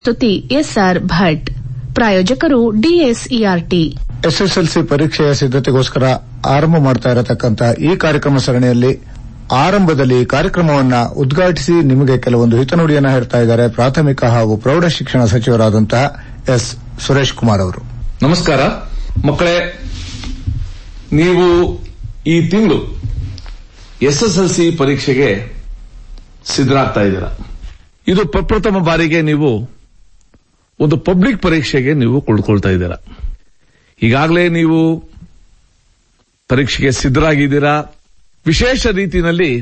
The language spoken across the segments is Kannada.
ಸ್ತುತಿ ಎಸ್ಆರ್ ಭಟ್ ಪ್ರಾಯೋಜಕರು ಡಿಎಸ್ಇಆರ್ಟಿ ಎಸ್ಎಸ್ಎಲ್ಸಿ ಪರೀಕ್ಷೆಯ ಸಿದ್ದತೆಗೋಸ್ಕರ ಆರಂಭ ಮಾಡ್ತಾ ಇರತಕ್ಕಂತ ಈ ಕಾರ್ಯಕ್ರಮ ಸರಣಿಯಲ್ಲಿ ಆರಂಭದಲ್ಲಿ ಕಾರ್ಯಕ್ರಮವನ್ನ ಉದ್ಘಾಟಿಸಿ ನಿಮಗೆ ಕೆಲವೊಂದು ಹಿತನುಡಿಯನ್ನ ಹೇಳ್ತಾ ಇದ್ದಾರೆ ಪ್ರಾಥಮಿಕ ಹಾಗೂ ಪ್ರೌಢ ಶಿಕ್ಷಣ ಸಚಿವರಾದಂತಹ ಎಸ್ ಸುರೇಶ್ ಕುಮಾರ್ ಅವರು ನಮಸ್ಕಾರ ಮಕ್ಕಳೇ ನೀವು ಈ ತಿಂಗಳು ಎಸ್ಎಸ್ಎಲ್ಸಿ ಪರೀಕ್ಷೆಗೆ ಸಿದ್ಧರಾಗ್ತಾ ಇದ್ದೀರಾ ಇದು ಪ್ರಪ್ರಥಮ ಬಾರಿಗೆ ನೀವು ಒಂದು ಪಬ್ಲಿಕ್ ಪರೀಕ್ಷೆಗೆ ನೀವು ಕುಳ್ಕೊಳ್ತಾ ಇದ್ದೀರಾ ಈಗಾಗಲೇ ನೀವು ಪರೀಕ್ಷೆಗೆ ಸಿದ್ಧರಾಗಿದ್ದೀರಾ ವಿಶೇಷ ರೀತಿಯಲ್ಲಿ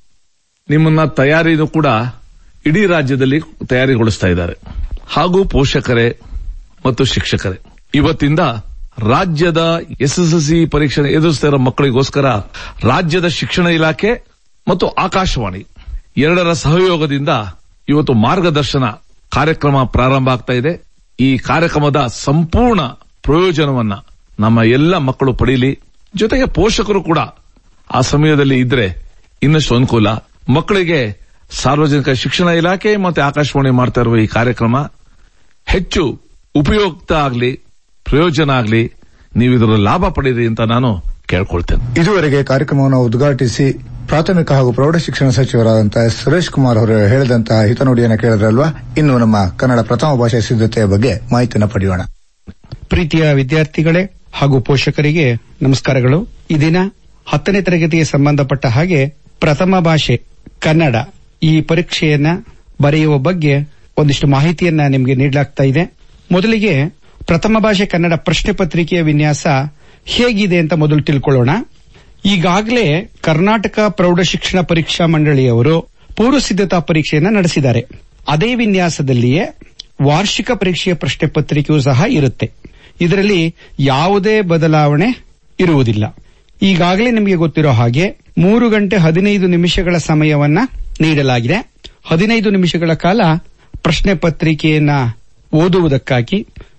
ನಿಮ್ಮನ್ನ ತಯಾರಿನೂ ಕೂಡ ಇಡೀ ರಾಜ್ಯದಲ್ಲಿ ತಯಾರಿಗೊಳಿಸ್ತಾ ಇದ್ದಾರೆ ಹಾಗೂ ಪೋಷಕರೇ ಮತ್ತು ಶಿಕ್ಷಕರೇ ಇವತ್ತಿಂದ ರಾಜ್ಯದ ಎಸ್ಎಸ್ಎಲ್ಸಿ ಪರೀಕ್ಷೆ ಎದುರಿಸ್ತಾ ಇರೋ ಮಕ್ಕಳಿಗೋಸ್ಕರ ರಾಜ್ಯದ ಶಿಕ್ಷಣ ಇಲಾಖೆ ಮತ್ತು ಆಕಾಶವಾಣಿ ಎರಡರ ಸಹಯೋಗದಿಂದ ಇವತ್ತು ಮಾರ್ಗದರ್ಶನ ಕಾರ್ಯಕ್ರಮ ಪ್ರಾರಂಭ ಆಗ್ತಾ ಇದೆ ಈ ಕಾರ್ಯಕ್ರಮದ ಸಂಪೂರ್ಣ ಪ್ರಯೋಜನವನ್ನ ನಮ್ಮ ಎಲ್ಲ ಮಕ್ಕಳು ಪಡೀಲಿ ಜೊತೆಗೆ ಪೋಷಕರು ಕೂಡ ಆ ಸಮಯದಲ್ಲಿ ಇದ್ರೆ ಇನ್ನಷ್ಟು ಅನುಕೂಲ ಮಕ್ಕಳಿಗೆ ಸಾರ್ವಜನಿಕ ಶಿಕ್ಷಣ ಇಲಾಖೆ ಮತ್ತೆ ಆಕಾಶವಾಣಿ ಮಾಡ್ತಾ ಇರುವ ಈ ಕಾರ್ಯಕ್ರಮ ಹೆಚ್ಚು ಉಪಯುಕ್ತ ಆಗಲಿ ಪ್ರಯೋಜನ ಆಗಲಿ ನೀವು ಇದರ ಲಾಭ ಪಡೀರಿ ಅಂತ ನಾನು ಕೇಳ್ಕೊಳ್ತೇನೆ ಇದುವರೆಗೆ ಕಾರ್ಯಕ್ರಮವನ್ನು ಉದ್ಘಾಟಿಸಿ ಪ್ರಾಥಮಿಕ ಹಾಗೂ ಪ್ರೌಢ ಶಿಕ್ಷಣ ಸಚಿವರಾದಂತಹ ಎಸ್ ಸುರೇಶ್ ಕುಮಾರ್ ಅವರು ಹೇಳಿದಂತಹ ಹಿತನುಡಿಯನ್ನು ಕೇಳಿದ್ರಲ್ವಾ ಇನ್ನು ನಮ್ಮ ಕನ್ನಡ ಪ್ರಥಮ ಭಾಷೆ ಸಿದ್ದತೆಯ ಬಗ್ಗೆ ಮಾಹಿತಿಯನ್ನು ಪಡೆಯೋಣ ಪ್ರೀತಿಯ ವಿದ್ಯಾರ್ಥಿಗಳೇ ಹಾಗೂ ಪೋಷಕರಿಗೆ ನಮಸ್ಕಾರಗಳು ಈ ದಿನ ಹತ್ತನೇ ತರಗತಿಗೆ ಸಂಬಂಧಪಟ್ಟ ಹಾಗೆ ಪ್ರಥಮ ಭಾಷೆ ಕನ್ನಡ ಈ ಪರೀಕ್ಷೆಯನ್ನ ಬರೆಯುವ ಬಗ್ಗೆ ಒಂದಿಷ್ಟು ಮಾಹಿತಿಯನ್ನ ನಿಮಗೆ ನೀಡಲಾಗ್ತಾ ಇದೆ ಮೊದಲಿಗೆ ಪ್ರಥಮ ಭಾಷೆ ಕನ್ನಡ ಪ್ರಶ್ನೆ ಪತ್ರಿಕೆಯ ವಿನ್ಯಾಸ ಹೇಗಿದೆ ಅಂತ ಮೊದಲು ತಿಳ್ಕೊಳ್ಳೋಣ ಈಗಾಗಲೇ ಕರ್ನಾಟಕ ಪ್ರೌಢ ಶಿಕ್ಷಣ ಪರೀಕ್ಷಾ ಮಂಡಳಿಯವರು ಪೂರ್ವ ಸಿದ್ಧತಾ ಪರೀಕ್ಷೆಯನ್ನ ನಡೆಸಿದ್ದಾರೆ ಅದೇ ವಿನ್ಯಾಸದಲ್ಲಿಯೇ ವಾರ್ಷಿಕ ಪರೀಕ್ಷೆಯ ಪ್ರಶ್ನೆ ಪತ್ರಿಕೆಯೂ ಸಹ ಇರುತ್ತೆ ಇದರಲ್ಲಿ ಯಾವುದೇ ಬದಲಾವಣೆ ಇರುವುದಿಲ್ಲ ಈಗಾಗಲೇ ನಿಮಗೆ ಗೊತ್ತಿರೋ ಹಾಗೆ ಮೂರು ಗಂಟೆ ಹದಿನೈದು ನಿಮಿಷಗಳ ಸಮಯವನ್ನ ನೀಡಲಾಗಿದೆ ಹದಿನೈದು ನಿಮಿಷಗಳ ಕಾಲ ಪ್ರಶ್ನೆ ಪತ್ರಿಕೆಯನ್ನ ಓದುವುದಕ್ಕಾಗಿ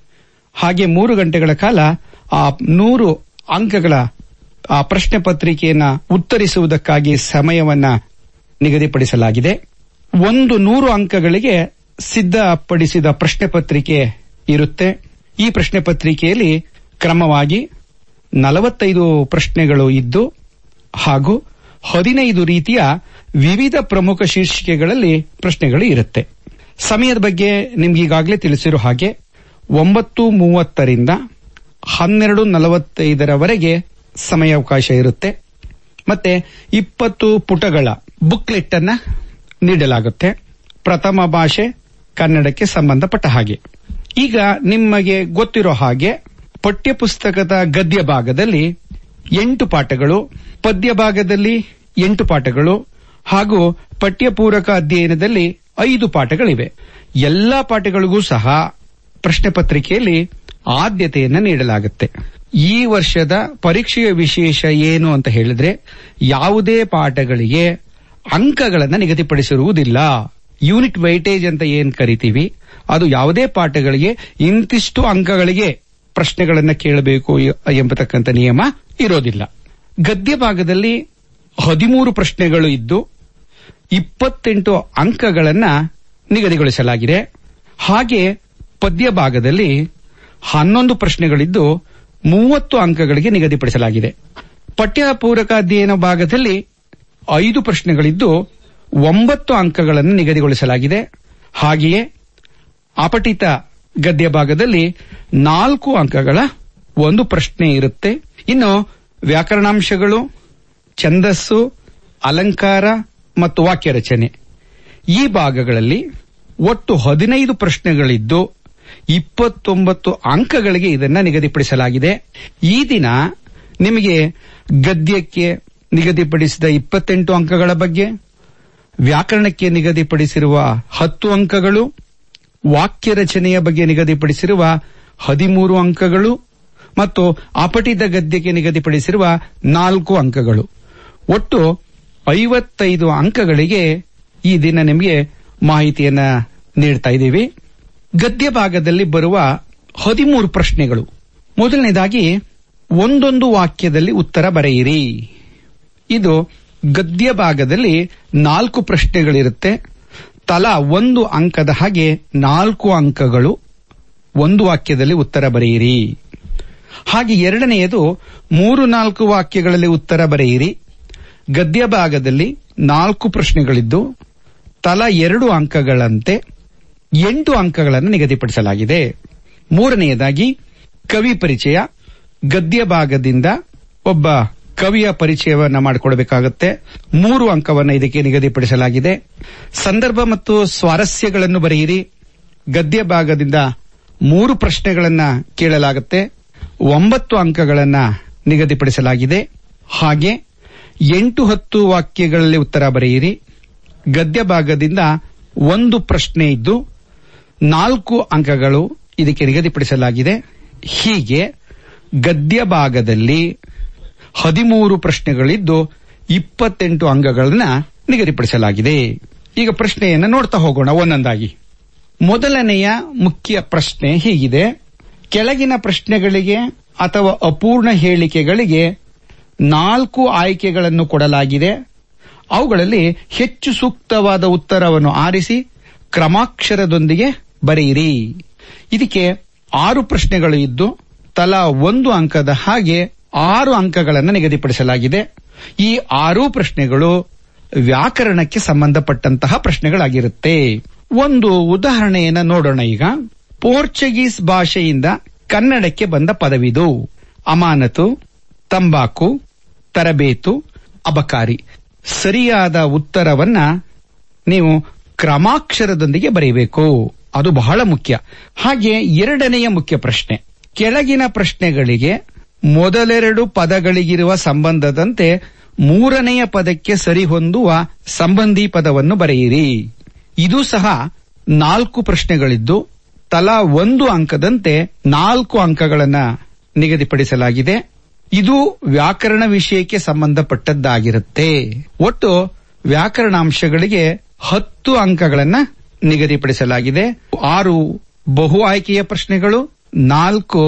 ಹಾಗೆ ಮೂರು ಗಂಟೆಗಳ ಕಾಲ ಆ ನೂರು ಅಂಕಗಳ ಆ ಪ್ರಶ್ನೆ ಪತ್ರಿಕೆಯನ್ನ ಉತ್ತರಿಸುವುದಕ್ಕಾಗಿ ಸಮಯವನ್ನ ನಿಗದಿಪಡಿಸಲಾಗಿದೆ ಒಂದು ನೂರು ಅಂಕಗಳಿಗೆ ಸಿದ್ಧಪಡಿಸಿದ ಪ್ರಶ್ನೆ ಪತ್ರಿಕೆ ಇರುತ್ತೆ ಈ ಪ್ರಶ್ನೆ ಪತ್ರಿಕೆಯಲ್ಲಿ ಕ್ರಮವಾಗಿ ನಲವತ್ತೈದು ಪ್ರಶ್ನೆಗಳು ಇದ್ದು ಹಾಗೂ ಹದಿನೈದು ರೀತಿಯ ವಿವಿಧ ಪ್ರಮುಖ ಶೀರ್ಷಿಕೆಗಳಲ್ಲಿ ಪ್ರಶ್ನೆಗಳು ಇರುತ್ತೆ ಸಮಯದ ಬಗ್ಗೆ ನಿಮ್ಗೆ ಈಗಾಗಲೇ ತಿಳಿಸಿರೋ ಹಾಗೆ ಒಂಬತ್ತು ಮೂವತ್ತರಿಂದ ಹನ್ನೆರಡು ನಲವತ್ತೈದರವರೆಗೆ ಸಮಯಾವಕಾಶ ಇರುತ್ತೆ ಮತ್ತೆ ಇಪ್ಪತ್ತು ಪುಟಗಳ ಬುಕ್ಲೆಟ್ ಅನ್ನ ನೀಡಲಾಗುತ್ತೆ ಪ್ರಥಮ ಭಾಷೆ ಕನ್ನಡಕ್ಕೆ ಸಂಬಂಧಪಟ್ಟ ಹಾಗೆ ಈಗ ನಿಮಗೆ ಗೊತ್ತಿರೋ ಹಾಗೆ ಪಠ್ಯಪುಸ್ತಕದ ಗದ್ಯ ಭಾಗದಲ್ಲಿ ಎಂಟು ಪಾಠಗಳು ಪದ್ಯ ಭಾಗದಲ್ಲಿ ಎಂಟು ಪಾಠಗಳು ಹಾಗೂ ಪಠ್ಯಪೂರಕ ಅಧ್ಯಯನದಲ್ಲಿ ಐದು ಪಾಠಗಳಿವೆ ಎಲ್ಲಾ ಪಾಠಗಳಿಗೂ ಸಹ ಪ್ರಶ್ನೆ ಪತ್ರಿಕೆಯಲ್ಲಿ ಆದ್ಯತೆಯನ್ನ ನೀಡಲಾಗುತ್ತೆ ಈ ವರ್ಷದ ಪರೀಕ್ಷೆಯ ವಿಶೇಷ ಏನು ಅಂತ ಹೇಳಿದ್ರೆ ಯಾವುದೇ ಪಾಠಗಳಿಗೆ ಅಂಕಗಳನ್ನು ನಿಗದಿಪಡಿಸಿರುವುದಿಲ್ಲ ಯೂನಿಟ್ ವೈಟೇಜ್ ಅಂತ ಏನ್ ಕರಿತೀವಿ ಅದು ಯಾವುದೇ ಪಾಠಗಳಿಗೆ ಇಂತಿಷ್ಟು ಅಂಕಗಳಿಗೆ ಪ್ರಶ್ನೆಗಳನ್ನ ಕೇಳಬೇಕು ಎಂಬತಕ್ಕಂಥ ನಿಯಮ ಇರೋದಿಲ್ಲ ಗದ್ಯ ಭಾಗದಲ್ಲಿ ಹದಿಮೂರು ಪ್ರಶ್ನೆಗಳು ಇದ್ದು ಇಪ್ಪತ್ತೆಂಟು ಅಂಕಗಳನ್ನ ನಿಗದಿಗೊಳಿಸಲಾಗಿದೆ ಹಾಗೆ ಪದ್ಯ ಭಾಗದಲ್ಲಿ ಹನ್ನೊಂದು ಪ್ರಶ್ನೆಗಳಿದ್ದು ಮೂವತ್ತು ಅಂಕಗಳಿಗೆ ನಿಗದಿಪಡಿಸಲಾಗಿದೆ ಪಠ್ಯಪೂರಕ ಅಧ್ಯಯನ ಭಾಗದಲ್ಲಿ ಐದು ಪ್ರಶ್ನೆಗಳಿದ್ದು ಒಂಬತ್ತು ಅಂಕಗಳನ್ನು ನಿಗದಿಗೊಳಿಸಲಾಗಿದೆ ಹಾಗೆಯೇ ಅಪಠಿತ ಗದ್ಯ ಭಾಗದಲ್ಲಿ ನಾಲ್ಕು ಅಂಕಗಳ ಒಂದು ಪ್ರಶ್ನೆ ಇರುತ್ತೆ ಇನ್ನು ವ್ಯಾಕರಣಾಂಶಗಳು ಛಂದಸ್ಸು ಅಲಂಕಾರ ಮತ್ತು ವಾಕ್ಯ ರಚನೆ ಈ ಭಾಗಗಳಲ್ಲಿ ಒಟ್ಟು ಹದಿನೈದು ಪ್ರಶ್ನೆಗಳಿದ್ದು ಇಪ್ಪತ್ತೊಂಬತ್ತು ಅಂಕಗಳಿಗೆ ಇದನ್ನ ನಿಗದಿಪಡಿಸಲಾಗಿದೆ ಈ ದಿನ ನಿಮಗೆ ಗದ್ಯಕ್ಕೆ ನಿಗದಿಪಡಿಸಿದ ಇಪ್ಪತ್ತೆಂಟು ಅಂಕಗಳ ಬಗ್ಗೆ ವ್ಯಾಕರಣಕ್ಕೆ ನಿಗದಿಪಡಿಸಿರುವ ಹತ್ತು ಅಂಕಗಳು ವಾಕ್ಯ ರಚನೆಯ ಬಗ್ಗೆ ನಿಗದಿಪಡಿಸಿರುವ ಹದಿಮೂರು ಅಂಕಗಳು ಮತ್ತು ಅಪಠಿತ ಗದ್ಯಕ್ಕೆ ನಿಗದಿಪಡಿಸಿರುವ ನಾಲ್ಕು ಅಂಕಗಳು ಒಟ್ಟು ಐವತ್ತೈದು ಅಂಕಗಳಿಗೆ ಈ ದಿನ ನಿಮಗೆ ಮಾಹಿತಿಯನ್ನ ನೀಡ್ತಾ ಇದ್ದೀವಿ ಗದ್ಯ ಭಾಗದಲ್ಲಿ ಬರುವ ಹದಿಮೂರು ಪ್ರಶ್ನೆಗಳು ಮೊದಲನೇದಾಗಿ ಒಂದೊಂದು ವಾಕ್ಯದಲ್ಲಿ ಉತ್ತರ ಬರೆಯಿರಿ ಇದು ಗದ್ಯ ಭಾಗದಲ್ಲಿ ನಾಲ್ಕು ಪ್ರಶ್ನೆಗಳಿರುತ್ತೆ ತಲಾ ಒಂದು ಅಂಕದ ಹಾಗೆ ನಾಲ್ಕು ಅಂಕಗಳು ಒಂದು ವಾಕ್ಯದಲ್ಲಿ ಉತ್ತರ ಬರೆಯಿರಿ ಹಾಗೆ ಎರಡನೆಯದು ಮೂರು ನಾಲ್ಕು ವಾಕ್ಯಗಳಲ್ಲಿ ಉತ್ತರ ಬರೆಯಿರಿ ಗದ್ಯ ಭಾಗದಲ್ಲಿ ನಾಲ್ಕು ಪ್ರಶ್ನೆಗಳಿದ್ದು ತಲಾ ಎರಡು ಅಂಕಗಳಂತೆ ಎಂಟು ಅಂಕಗಳನ್ನು ನಿಗದಿಪಡಿಸಲಾಗಿದೆ ಮೂರನೆಯದಾಗಿ ಕವಿ ಪರಿಚಯ ಗದ್ಯ ಭಾಗದಿಂದ ಒಬ್ಬ ಕವಿಯ ಪರಿಚಯವನ್ನ ಮಾಡಿಕೊಡಬೇಕಾಗುತ್ತೆ ಮೂರು ಅಂಕವನ್ನು ಇದಕ್ಕೆ ನಿಗದಿಪಡಿಸಲಾಗಿದೆ ಸಂದರ್ಭ ಮತ್ತು ಸ್ವಾರಸ್ಯಗಳನ್ನು ಬರೆಯಿರಿ ಗದ್ಯ ಭಾಗದಿಂದ ಮೂರು ಪ್ರಶ್ನೆಗಳನ್ನ ಕೇಳಲಾಗುತ್ತೆ ಒಂಬತ್ತು ಅಂಕಗಳನ್ನ ನಿಗದಿಪಡಿಸಲಾಗಿದೆ ಹಾಗೆ ಎಂಟು ಹತ್ತು ವಾಕ್ಯಗಳಲ್ಲಿ ಉತ್ತರ ಬರೆಯಿರಿ ಗದ್ಯ ಭಾಗದಿಂದ ಒಂದು ಪ್ರಶ್ನೆ ಇದ್ದು ನಾಲ್ಕು ಅಂಕಗಳು ಇದಕ್ಕೆ ನಿಗದಿಪಡಿಸಲಾಗಿದೆ ಹೀಗೆ ಗದ್ಯ ಭಾಗದಲ್ಲಿ ಹದಿಮೂರು ಪ್ರಶ್ನೆಗಳಿದ್ದು ಇಪ್ಪತ್ತೆಂಟು ಅಂಕಗಳನ್ನ ನಿಗದಿಪಡಿಸಲಾಗಿದೆ ಈಗ ಪ್ರಶ್ನೆಯನ್ನು ನೋಡ್ತಾ ಹೋಗೋಣ ಒಂದೊಂದಾಗಿ ಮೊದಲನೆಯ ಮುಖ್ಯ ಪ್ರಶ್ನೆ ಹೀಗಿದೆ ಕೆಳಗಿನ ಪ್ರಶ್ನೆಗಳಿಗೆ ಅಥವಾ ಅಪೂರ್ಣ ಹೇಳಿಕೆಗಳಿಗೆ ನಾಲ್ಕು ಆಯ್ಕೆಗಳನ್ನು ಕೊಡಲಾಗಿದೆ ಅವುಗಳಲ್ಲಿ ಹೆಚ್ಚು ಸೂಕ್ತವಾದ ಉತ್ತರವನ್ನು ಆರಿಸಿ ಕ್ರಮಾಕ್ಷರದೊಂದಿಗೆ ಬರೆಯಿರಿ ಇದಕ್ಕೆ ಆರು ಪ್ರಶ್ನೆಗಳು ಇದ್ದು ತಲಾ ಒಂದು ಅಂಕದ ಹಾಗೆ ಆರು ಅಂಕಗಳನ್ನು ನಿಗದಿಪಡಿಸಲಾಗಿದೆ ಈ ಆರೂ ಪ್ರಶ್ನೆಗಳು ವ್ಯಾಕರಣಕ್ಕೆ ಸಂಬಂಧಪಟ್ಟಂತಹ ಪ್ರಶ್ನೆಗಳಾಗಿರುತ್ತೆ ಒಂದು ಉದಾಹರಣೆಯನ್ನ ನೋಡೋಣ ಈಗ ಪೋರ್ಚುಗೀಸ್ ಭಾಷೆಯಿಂದ ಕನ್ನಡಕ್ಕೆ ಬಂದ ಪದವಿದು ಅಮಾನತು ತಂಬಾಕು ತರಬೇತು ಅಬಕಾರಿ ಸರಿಯಾದ ಉತ್ತರವನ್ನ ನೀವು ಕ್ರಮಾಕ್ಷರದೊಂದಿಗೆ ಬರೆಯಬೇಕು ಅದು ಬಹಳ ಮುಖ್ಯ ಹಾಗೆ ಎರಡನೆಯ ಮುಖ್ಯ ಪ್ರಶ್ನೆ ಕೆಳಗಿನ ಪ್ರಶ್ನೆಗಳಿಗೆ ಮೊದಲೆರಡು ಪದಗಳಿಗಿರುವ ಸಂಬಂಧದಂತೆ ಮೂರನೆಯ ಪದಕ್ಕೆ ಸರಿಹೊಂದುವ ಸಂಬಂಧಿ ಪದವನ್ನು ಬರೆಯಿರಿ ಇದು ಸಹ ನಾಲ್ಕು ಪ್ರಶ್ನೆಗಳಿದ್ದು ತಲಾ ಒಂದು ಅಂಕದಂತೆ ನಾಲ್ಕು ಅಂಕಗಳನ್ನ ನಿಗದಿಪಡಿಸಲಾಗಿದೆ ಇದು ವ್ಯಾಕರಣ ವಿಷಯಕ್ಕೆ ಸಂಬಂಧಪಟ್ಟದ್ದಾಗಿರುತ್ತೆ ಒಟ್ಟು ವ್ಯಾಕರಣಾಂಶಗಳಿಗೆ ಹತ್ತು ಅಂಕಗಳನ್ನ ನಿಗದಿಪಡಿಸಲಾಗಿದೆ ಆರು ಬಹು ಆಯ್ಕೆಯ ಪ್ರಶ್ನೆಗಳು ನಾಲ್ಕು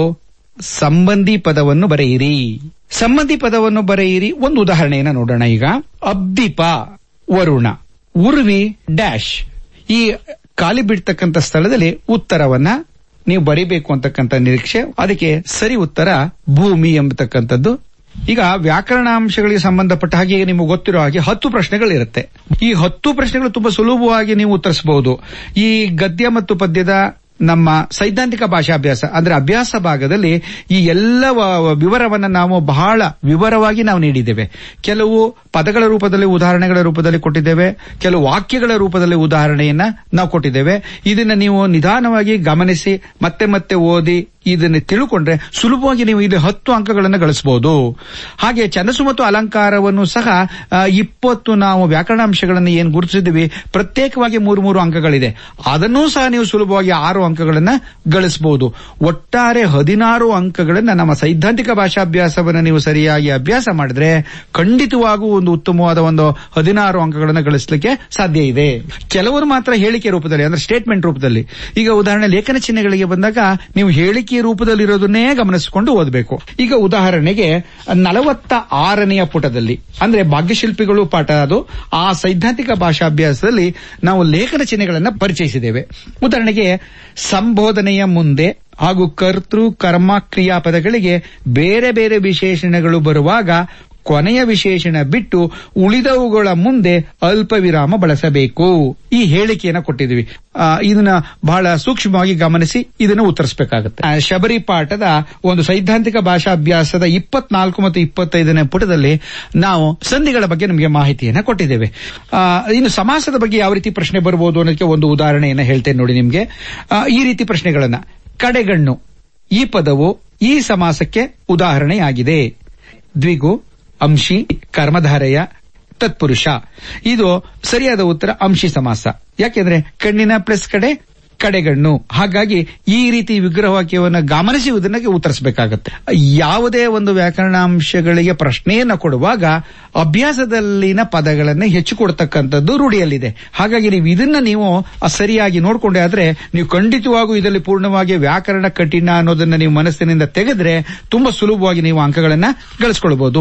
ಸಂಬಂಧಿ ಪದವನ್ನು ಬರೆಯಿರಿ ಸಂಬಂಧಿ ಪದವನ್ನು ಬರೆಯಿರಿ ಒಂದು ಉದಾಹರಣೆಯನ್ನು ನೋಡೋಣ ಈಗ ಅಬ್ದೀಪ ವರುಣ ಉರ್ವಿ ಡ್ಯಾಶ್ ಈ ಖಾಲಿ ಬಿಡ್ತಕ್ಕಂಥ ಸ್ಥಳದಲ್ಲಿ ಉತ್ತರವನ್ನ ನೀವು ಬರಿಬೇಕು ಅಂತಕ್ಕಂಥ ನಿರೀಕ್ಷೆ ಅದಕ್ಕೆ ಸರಿ ಉತ್ತರ ಭೂಮಿ ಎಂಬತಕ್ಕಂಥದ್ದು ಈಗ ವ್ಯಾಕರಣಾಂಶಗಳಿಗೆ ಸಂಬಂಧಪಟ್ಟ ಹಾಗೆ ನಿಮಗೆ ಗೊತ್ತಿರೋ ಹಾಗೆ ಹತ್ತು ಪ್ರಶ್ನೆಗಳಿರುತ್ತೆ ಈ ಹತ್ತು ಪ್ರಶ್ನೆಗಳು ತುಂಬಾ ಸುಲಭವಾಗಿ ನೀವು ಉತ್ತರಿಸಬಹುದು ಈ ಗದ್ಯ ಮತ್ತು ಪದ್ಯದ ನಮ್ಮ ಸೈದ್ಧಾಂತಿಕ ಭಾಷಾಭ್ಯಾಸ ಅಂದ್ರೆ ಅಭ್ಯಾಸ ಭಾಗದಲ್ಲಿ ಈ ಎಲ್ಲ ವ- ವಿವರವನ್ನ ನಾವು ಬಹಳ ವಿವರವಾಗಿ ನಾವು ನೀಡಿದ್ದೇವೆ ಕೆಲವು ಪದಗಳ ರೂಪದಲ್ಲಿ ಉದಾಹರಣೆಗಳ ರೂಪದಲ್ಲಿ ಕೊಟ್ಟಿದ್ದೇವೆ ಕೆಲವು ವಾಕ್ಯಗಳ ರೂಪದಲ್ಲಿ ಉದಾಹರಣೆಯನ್ನ ನಾವು ಕೊಟ್ಟಿದ್ದೇವೆ ಇದನ್ನ ನೀವು ನಿಧಾನವಾಗಿ ಗಮನಿಸಿ ಮತ್ತೆ ಮತ್ತೆ ಓದಿ ಇದನ್ನ ತಿಳ್ಕೊಂಡ್ರೆ ಸುಲಭವಾಗಿ ನೀವು ಇಲ್ಲಿ ಹತ್ತು ಅಂಕಗಳನ್ನು ಗಳಿಸಬಹುದು ಹಾಗೆ ಛಂದಸ್ಸು ಮತ್ತು ಅಲಂಕಾರವನ್ನು ಸಹ ಆ, ಇಪ್ಪತ್ತು ನಾವು ವ್ಯಾಕರಣಾಂಶಗಳನ್ನು ಏನು ಗುರುತಿಸಿದ್ದೀವಿ ಪ್ರತ್ಯೇಕವಾಗಿ ಮೂರು ಮೂರು ಅಂಕಗಳಿದೆ ಅದನ್ನೂ ಸಹ ನೀವು ಸುಲಭವಾಗಿ ಆರು ಅಂಕಗಳನ್ನ ಗಳಿಸಬಹುದು ಒಟ್ಟಾರೆ ಹದಿನಾರು ಅಂಕಗಳನ್ನ ನಮ್ಮ ಸೈದ್ಧಾಂತಿಕ ಭಾಷಾಭ್ಯಾಸವನ್ನು ನೀವು ಸರಿಯಾಗಿ ಅಭ್ಯಾಸ ಮಾಡಿದ್ರೆ ಖಂಡಿತವಾಗೂ ಒಂದು ಉತ್ತಮವಾದ ಒಂದು ಹದಿನಾರು ಅಂಕಗಳನ್ನು ಗಳಿಸಲಿಕ್ಕೆ ಸಾಧ್ಯ ಇದೆ ಕೆಲವರು ಮಾತ್ರ ಹೇಳಿಕೆ ರೂಪದಲ್ಲಿ ಅಂದ್ರೆ ಸ್ಟೇಟ್ಮೆಂಟ್ ರೂಪದಲ್ಲಿ ಈಗ ಉದಾಹರಣೆ ಲೇಖನ ಚಿಹ್ನೆಗಳಿಗೆ ಬಂದಾಗ ನೀವು ಹೇಳಿಕೆ ರೂಪದಲ್ಲಿರೋದನ್ನೇ ಗಮನಿಸಿಕೊಂಡು ಓದಬೇಕು ಈಗ ಉದಾಹರಣೆಗೆ ನಲವತ್ತ ಆರನೆಯ ಪುಟದಲ್ಲಿ ಅಂದ್ರೆ ಭಾಗ್ಯಶಿಲ್ಪಿಗಳು ಪಾಠ ಅದು ಆ ಸೈದ್ಧಾಂತಿಕ ಭಾಷಾಭ್ಯಾಸದಲ್ಲಿ ನಾವು ಲೇಖನ ಚಿಹ್ನೆಗಳನ್ನ ಪರಿಚಯಿಸಿದ್ದೇವೆ ಉದಾಹರಣೆಗೆ ಸಂಬೋಧನೆಯ ಮುಂದೆ ಹಾಗೂ ಕರ್ತೃ ಕರ್ಮ ಕ್ರಿಯಾಪದಗಳಿಗೆ ಬೇರೆ ಬೇರೆ ವಿಶೇಷಣಗಳು ಬರುವಾಗ ಕೊನೆಯ ವಿಶೇಷಣ ಬಿಟ್ಟು ಉಳಿದವುಗಳ ಮುಂದೆ ಅಲ್ಪ ವಿರಾಮ ಬಳಸಬೇಕು ಈ ಹೇಳಿಕೆಯನ್ನು ಕೊಟ್ಟಿದ್ವಿ ಆ, ಇದನ್ನ ಬಹಳ ಸೂಕ್ಷ್ಮವಾಗಿ ಗಮನಿಸಿ ಇದನ್ನು ಉತ್ತರಿಸಬೇಕಾಗುತ್ತೆ ಆ, ಶಬರಿ ಪಾಠದ ಒಂದು ಸೈದ್ಧಾಂತಿಕ ಭಾಷಾಭ್ಯಾಸದ ಇಪ್ಪತ್ನಾಲ್ಕು ಮತ್ತು ಇಪ್ಪತ್ತೈದನೇ ಪುಟದಲ್ಲಿ ನಾವು ಸಂಧಿಗಳ ಬಗ್ಗೆ ನಮಗೆ ಮಾಹಿತಿಯನ್ನ ಕೊಟ್ಟಿದ್ದೇವೆ ಆ, ಇನ್ನು ಸಮಾಸದ ಬಗ್ಗೆ ಯಾವ ರೀತಿ ಪ್ರಶ್ನೆ ಬರಬಹುದು ಅನ್ನೋದಕ್ಕೆ ಒಂದು ಉದಾಹರಣೆಯನ್ನ ಹೇಳ್ತೇನೆ ನೋಡಿ ನಿಮ್ಗೆ ಆ, ಈ ರೀತಿ ಪ್ರಶ್ನೆಗಳನ್ನ ಕಡೆಗಣ್ಣು ಈ ಪದವು ಈ ಸಮಾಸಕ್ಕೆ ಉದಾಹರಣೆಯಾಗಿದೆ ದ್ವಿಗು ಅಂಶಿ ಕರ್ಮಧಾರೆಯ ತತ್ಪುರುಷ ಇದು ಸರಿಯಾದ ಉತ್ತರ ಅಂಶಿ ಸಮಾಸ ಯಾಕೆಂದ್ರೆ ಕಣ್ಣಿನ ಪ್ಲಸ್ ಕಡೆ ಕಡೆಗಣ್ಣು ಹಾಗಾಗಿ ಈ ರೀತಿ ವಿಗ್ರಹವಾಕ್ಯವನ್ನು ಗಮನಿಸಿ ಇದನ್ನ ಉತ್ತರಿಸಬೇಕಾಗತ್ತೆ ಯಾವುದೇ ಒಂದು ವ್ಯಾಕರಣಾಂಶಗಳಿಗೆ ಪ್ರಶ್ನೆಯನ್ನ ಕೊಡುವಾಗ ಅಭ್ಯಾಸದಲ್ಲಿನ ಪದಗಳನ್ನ ಹೆಚ್ಚು ಕೊಡ್ತಕ್ಕಂಥದ್ದು ರೂಢಿಯಲ್ಲಿದೆ ಹಾಗಾಗಿ ನೀವು ಇದನ್ನ ನೀವು ಸರಿಯಾಗಿ ನೋಡ್ಕೊಂಡೆ ಆದ್ರೆ ನೀವು ಖಂಡಿತವಾಗೂ ಇದರಲ್ಲಿ ಪೂರ್ಣವಾಗಿ ವ್ಯಾಕರಣ ಕಠಿಣ ಅನ್ನೋದನ್ನ ನೀವು ಮನಸ್ಸಿನಿಂದ ತೆಗೆದ್ರೆ ತುಂಬಾ ಸುಲಭವಾಗಿ ನೀವು ಅಂಕಗಳನ್ನ ಗಳಿಸ್ಕೊಳ್ಬಹುದು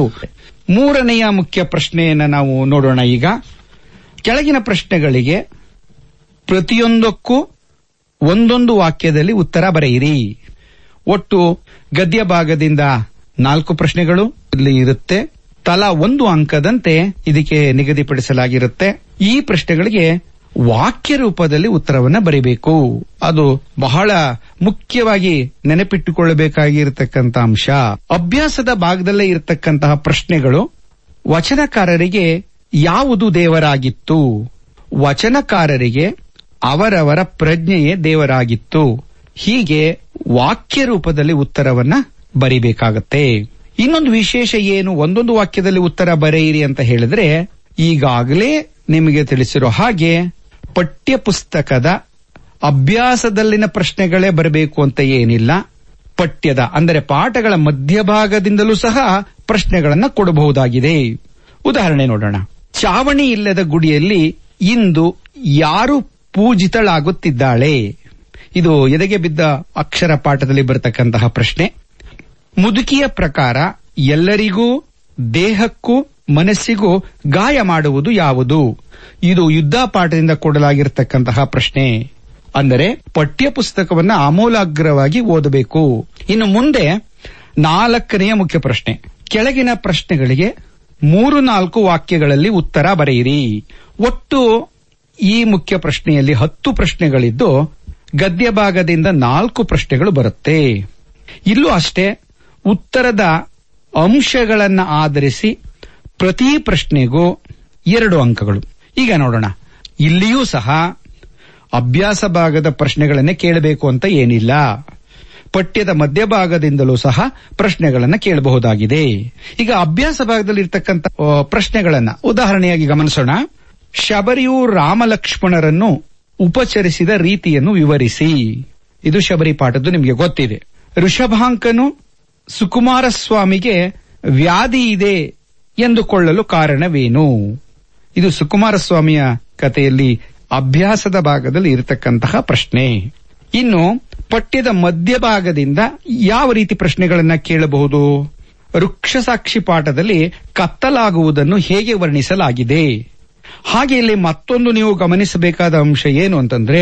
ಮೂರನೆಯ ಮುಖ್ಯ ಪ್ರಶ್ನೆಯನ್ನ ನಾವು ನೋಡೋಣ ಈಗ ಕೆಳಗಿನ ಪ್ರಶ್ನೆಗಳಿಗೆ ಪ್ರತಿಯೊಂದಕ್ಕೂ ಒಂದೊಂದು ವಾಕ್ಯದಲ್ಲಿ ಉತ್ತರ ಬರೆಯಿರಿ ಒಟ್ಟು ಗದ್ಯ ಭಾಗದಿಂದ ನಾಲ್ಕು ಪ್ರಶ್ನೆಗಳು ಇಲ್ಲಿ ಇರುತ್ತೆ ತಲಾ ಒಂದು ಅಂಕದಂತೆ ಇದಕ್ಕೆ ನಿಗದಿಪಡಿಸಲಾಗಿರುತ್ತೆ ಈ ಪ್ರಶ್ನೆಗಳಿಗೆ ವಾಕ್ಯ ರೂಪದಲ್ಲಿ ಉತ್ತರವನ್ನ ಬರೀಬೇಕು ಅದು ಬಹಳ ಮುಖ್ಯವಾಗಿ ನೆನಪಿಟ್ಟುಕೊಳ್ಳಬೇಕಾಗಿರತಕ್ಕಂತ ಅಂಶ ಅಭ್ಯಾಸದ ಭಾಗದಲ್ಲೇ ಇರತಕ್ಕಂತಹ ಪ್ರಶ್ನೆಗಳು ವಚನಕಾರರಿಗೆ ಯಾವುದು ದೇವರಾಗಿತ್ತು ವಚನಕಾರರಿಗೆ ಅವರವರ ಪ್ರಜ್ಞೆಯೇ ದೇವರಾಗಿತ್ತು ಹೀಗೆ ವಾಕ್ಯ ರೂಪದಲ್ಲಿ ಉತ್ತರವನ್ನ ಬರಿಬೇಕಾಗತ್ತೆ ಇನ್ನೊಂದು ವಿಶೇಷ ಏನು ಒಂದೊಂದು ವಾಕ್ಯದಲ್ಲಿ ಉತ್ತರ ಬರೆಯಿರಿ ಅಂತ ಹೇಳಿದ್ರೆ ಈಗಾಗಲೇ ನಿಮಗೆ ತಿಳಿಸಿರೋ ಹಾಗೆ ಪಠ್ಯ ಪುಸ್ತಕದ ಅಭ್ಯಾಸದಲ್ಲಿನ ಪ್ರಶ್ನೆಗಳೇ ಬರಬೇಕು ಅಂತ ಏನಿಲ್ಲ ಪಠ್ಯದ ಅಂದರೆ ಪಾಠಗಳ ಮಧ್ಯಭಾಗದಿಂದಲೂ ಸಹ ಪ್ರಶ್ನೆಗಳನ್ನ ಕೊಡಬಹುದಾಗಿದೆ ಉದಾಹರಣೆ ನೋಡೋಣ ಚಾವಣಿ ಇಲ್ಲದ ಗುಡಿಯಲ್ಲಿ ಇಂದು ಯಾರು ಪೂಜಿತಳಾಗುತ್ತಿದ್ದಾಳೆ ಇದು ಎದೆಗೆ ಬಿದ್ದ ಅಕ್ಷರ ಪಾಠದಲ್ಲಿ ಬರತಕ್ಕಂತಹ ಪ್ರಶ್ನೆ ಮುದುಕಿಯ ಪ್ರಕಾರ ಎಲ್ಲರಿಗೂ ದೇಹಕ್ಕೂ ಮನಸ್ಸಿಗೂ ಗಾಯ ಮಾಡುವುದು ಯಾವುದು ಇದು ಯುದ್ಧ ಪಾಠದಿಂದ ಕೊಡಲಾಗಿರತಕ್ಕಂತಹ ಪ್ರಶ್ನೆ ಅಂದರೆ ಪಠ್ಯ ಪುಸ್ತಕವನ್ನ ಆಮೂಲಾಗ್ರವಾಗಿ ಓದಬೇಕು ಇನ್ನು ಮುಂದೆ ನಾಲ್ಕನೆಯ ಮುಖ್ಯ ಪ್ರಶ್ನೆ ಕೆಳಗಿನ ಪ್ರಶ್ನೆಗಳಿಗೆ ಮೂರು ನಾಲ್ಕು ವಾಕ್ಯಗಳಲ್ಲಿ ಉತ್ತರ ಬರೆಯಿರಿ ಒಟ್ಟು ಈ ಮುಖ್ಯ ಪ್ರಶ್ನೆಯಲ್ಲಿ ಹತ್ತು ಪ್ರಶ್ನೆಗಳಿದ್ದು ಗದ್ಯ ಭಾಗದಿಂದ ನಾಲ್ಕು ಪ್ರಶ್ನೆಗಳು ಬರುತ್ತೆ ಇಲ್ಲೂ ಅಷ್ಟೇ ಉತ್ತರದ ಅಂಶಗಳನ್ನ ಆಧರಿಸಿ ಪ್ರತಿ ಪ್ರಶ್ನೆಗೂ ಎರಡು ಅಂಕಗಳು ಈಗ ನೋಡೋಣ ಇಲ್ಲಿಯೂ ಸಹ ಅಭ್ಯಾಸ ಭಾಗದ ಪ್ರಶ್ನೆಗಳನ್ನೇ ಕೇಳಬೇಕು ಅಂತ ಏನಿಲ್ಲ ಪಠ್ಯದ ಮಧ್ಯಭಾಗದಿಂದಲೂ ಸಹ ಪ್ರಶ್ನೆಗಳನ್ನ ಕೇಳಬಹುದಾಗಿದೆ ಈಗ ಅಭ್ಯಾಸ ಭಾಗದಲ್ಲಿ ಇರ್ತಕ್ಕಂಥ ಆ, ಪ್ರಶ್ನೆಗಳನ್ನ ಉದಾಹರಣೆಯಾಗಿ ಗಮನಿಸೋಣ ಶಬರಿಯು ರಾಮಲಕ್ಷ್ಮಣರನ್ನು ಉಪಚರಿಸಿದ ರೀತಿಯನ್ನು ವಿವರಿಸಿ ಇದು ಶಬರಿ ಪಾಠದ್ದು ನಿಮಗೆ ಗೊತ್ತಿದೆ ಋಷಭಾಂಕನು ಸುಕುಮಾರಸ್ವಾಮಿಗೆ ವ್ಯಾಧಿ ಇದೆ ಎಂದುಕೊಳ್ಳಲು ಕಾರಣವೇನು ಇದು ಸುಕುಮಾರಸ್ವಾಮಿಯ ಕಥೆಯಲ್ಲಿ ಅಭ್ಯಾಸದ ಭಾಗದಲ್ಲಿ ಇರತಕ್ಕಂತಹ ಪ್ರಶ್ನೆ ಇನ್ನು ಪಠ್ಯದ ಮಧ್ಯಭಾಗದಿಂದ ಯಾವ ರೀತಿ ಪ್ರಶ್ನೆಗಳನ್ನ ಕೇಳಬಹುದು ವೃಕ್ಷಸಾಕ್ಷಿ ಪಾಠದಲ್ಲಿ ಕತ್ತಲಾಗುವುದನ್ನು ಹೇಗೆ ವರ್ಣಿಸಲಾಗಿದೆ ಹಾಗೆ ಇಲ್ಲಿ ಮತ್ತೊಂದು ನೀವು ಗಮನಿಸಬೇಕಾದ ಅಂಶ ಏನು ಅಂತಂದ್ರೆ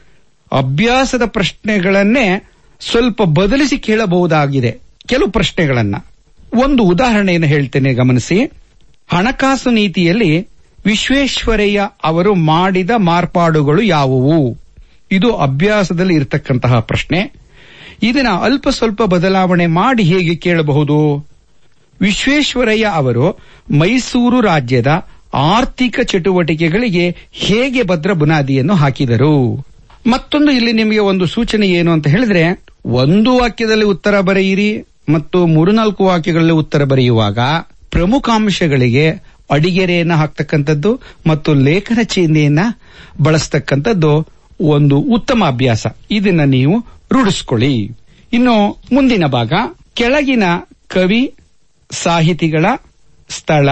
ಅಭ್ಯಾಸದ ಪ್ರಶ್ನೆಗಳನ್ನೇ ಸ್ವಲ್ಪ ಬದಲಿಸಿ ಕೇಳಬಹುದಾಗಿದೆ ಕೆಲವು ಪ್ರಶ್ನೆಗಳನ್ನ ಒಂದು ಉದಾಹರಣೆಯನ್ನು ಹೇಳ್ತೇನೆ ಗಮನಿಸಿ ಹಣಕಾಸು ನೀತಿಯಲ್ಲಿ ವಿಶ್ವೇಶ್ವರಯ್ಯ ಅವರು ಮಾಡಿದ ಮಾರ್ಪಾಡುಗಳು ಯಾವುವು ಇದು ಅಭ್ಯಾಸದಲ್ಲಿ ಇರತಕ್ಕಂತಹ ಪ್ರಶ್ನೆ ಇದನ್ನ ಅಲ್ಪ ಸ್ವಲ್ಪ ಬದಲಾವಣೆ ಮಾಡಿ ಹೇಗೆ ಕೇಳಬಹುದು ವಿಶ್ವೇಶ್ವರಯ್ಯ ಅವರು ಮೈಸೂರು ರಾಜ್ಯದ ಆರ್ಥಿಕ ಚಟುವಟಿಕೆಗಳಿಗೆ ಹೇಗೆ ಭದ್ರ ಬುನಾದಿಯನ್ನು ಹಾಕಿದರು ಮತ್ತೊಂದು ಇಲ್ಲಿ ನಿಮಗೆ ಒಂದು ಸೂಚನೆ ಏನು ಅಂತ ಹೇಳಿದ್ರೆ ಒಂದು ವಾಕ್ಯದಲ್ಲಿ ಉತ್ತರ ಬರೆಯಿರಿ ಮತ್ತು ಮೂರು ನಾಲ್ಕು ವಾಕ್ಯಗಳಲ್ಲಿ ಉತ್ತರ ಬರೆಯುವಾಗ ಪ್ರಮುಖ ಅಂಶಗಳಿಗೆ ಅಡಿಗೆರೆಯನ್ನ ಹಾಕ್ತಕ್ಕಂಥದ್ದು ಮತ್ತು ಲೇಖನ ಚಿಹ್ನೆಯನ್ನ ಬಳಸ್ತಕ್ಕಂಥದ್ದು ಒಂದು ಉತ್ತಮ ಅಭ್ಯಾಸ ಇದನ್ನ ನೀವು ರೂಢಿಸ್ಕೊಳ್ಳಿ ಇನ್ನು ಮುಂದಿನ ಭಾಗ ಕೆಳಗಿನ ಕವಿ ಸಾಹಿತಿಗಳ ಸ್ಥಳ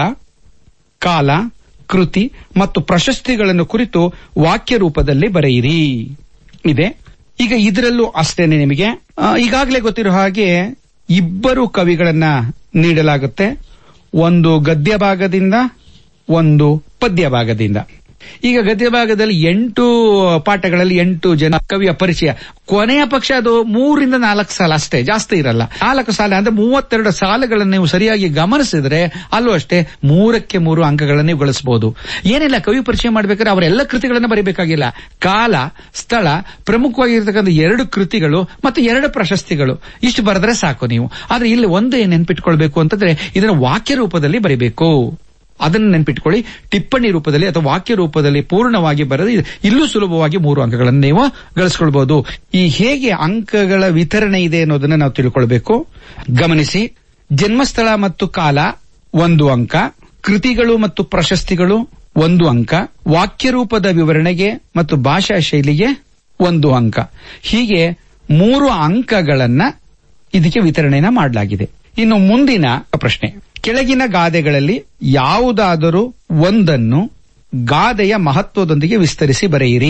ಕಾಲ ಕೃತಿ ಮತ್ತು ಪ್ರಶಸ್ತಿಗಳನ್ನು ಕುರಿತು ವಾಕ್ಯ ರೂಪದಲ್ಲಿ ಬರೆಯಿರಿ ಇದೆ ಈಗ ಇದರಲ್ಲೂ ಅಷ್ಟೇನೆ ನಿಮಗೆ ಆ, ಈಗಾಗಲೇ ಗೊತ್ತಿರೋ ಹಾಗೆ ಇಬ್ಬರು ಕವಿಗಳನ್ನ ನೀಡಲಾಗುತ್ತೆ ಒಂದು ಗದ್ಯ ಭಾಗದಿಂದ ಒಂದು ಪದ್ಯ ಭಾಗದಿಂದ ಈಗ ಗದ್ಯ ಭಾಗದಲ್ಲಿ ಎಂಟು ಪಾಠಗಳಲ್ಲಿ ಎಂಟು ಜನ ಕವಿಯ ಪರಿಚಯ ಕೊನೆಯ ಪಕ್ಷ ಅದು ಮೂರಿಂದ ನಾಲ್ಕು ಸಾಲ ಅಷ್ಟೇ ಜಾಸ್ತಿ ಇರಲ್ಲ ನಾಲ್ಕು ಸಾಲ ಅಂದ್ರೆ ಮೂವತ್ತೆರಡು ಸಾಲುಗಳನ್ನು ನೀವು ಸರಿಯಾಗಿ ಗಮನಿಸಿದ್ರೆ ಅಲ್ಲೂ ಅಷ್ಟೇ ಮೂರಕ್ಕೆ ಮೂರು ಅಂಕಗಳನ್ನು ನೀವು ಗಳಿಸಬಹುದು ಏನಿಲ್ಲ ಕವಿ ಪರಿಚಯ ಮಾಡ್ಬೇಕಾದ್ರೆ ಅವರೆಲ್ಲ ಕೃತಿಗಳನ್ನು ಬರೀಬೇಕಾಗಿಲ್ಲ ಕಾಲ ಸ್ಥಳ ಪ್ರಮುಖವಾಗಿರ್ತಕ್ಕಂಥ ಎರಡು ಕೃತಿಗಳು ಮತ್ತು ಎರಡು ಪ್ರಶಸ್ತಿಗಳು ಇಷ್ಟು ಬರೆದ್ರೆ ಸಾಕು ನೀವು ಆದ್ರೆ ಇಲ್ಲಿ ಒಂದು ಏನ್ ನೆನ್ಪಿಟ್ಕೊಳ್ಬೇಕು ಅಂತಂದ್ರೆ ಇದನ್ನ ವಾಕ್ಯ ರೂಪದಲ್ಲಿ ಬರೀಬೇಕು ಅದನ್ನು ನೆನ್ಪಿಟ್ಕೊಳ್ಳಿ ಟಿಪ್ಪಣಿ ರೂಪದಲ್ಲಿ ಅಥವಾ ವಾಕ್ಯ ರೂಪದಲ್ಲಿ ಪೂರ್ಣವಾಗಿ ಬರೆದು ಇದು- ಇಲ್ಲೂ ಸುಲಭವಾಗಿ ಮೂರು ಅಂಕಗಳನ್ನು ನೀವು ಗಳಿಸ್ಕೊಳ್ಬಹುದು ಈ ಹೇಗೆ ಅಂಕಗಳ ವಿತರಣೆ ಇದೆ ಅನ್ನೋದನ್ನ ನಾವು ತಿಳ್ಕೊಳ್ಬೇಕು ಗಮನಿಸಿ ಜನ್ಮಸ್ಥಳ ಮತ್ತು ಕಾಲ ಒಂದು ಅಂಕ ಕೃತಿಗಳು ಮತ್ತು ಪ್ರಶಸ್ತಿಗಳು ಒಂದು ಅಂಕ ವಾಕ್ಯ ರೂಪದ ವಿವರಣೆಗೆ ಮತ್ತು ಭಾಷಾ ಶೈಲಿಗೆ ಒಂದು ಅಂಕ ಹೀಗೆ ಮೂರು ಅಂಕಗಳನ್ನ ಇದಕ್ಕೆ ವಿತರಣೆನ ಮಾಡಲಾಗಿದೆ ಇನ್ನು ಮುಂದಿನ ಪ್ರಶ್ನೆ ಕೆಳಗಿನ ಗಾದೆಗಳಲ್ಲಿ ಯಾವುದಾದರೂ ಒಂದನ್ನು ಗಾದೆಯ ಮಹತ್ವದೊಂದಿಗೆ ವಿಸ್ತರಿಸಿ ಬರೆಯಿರಿ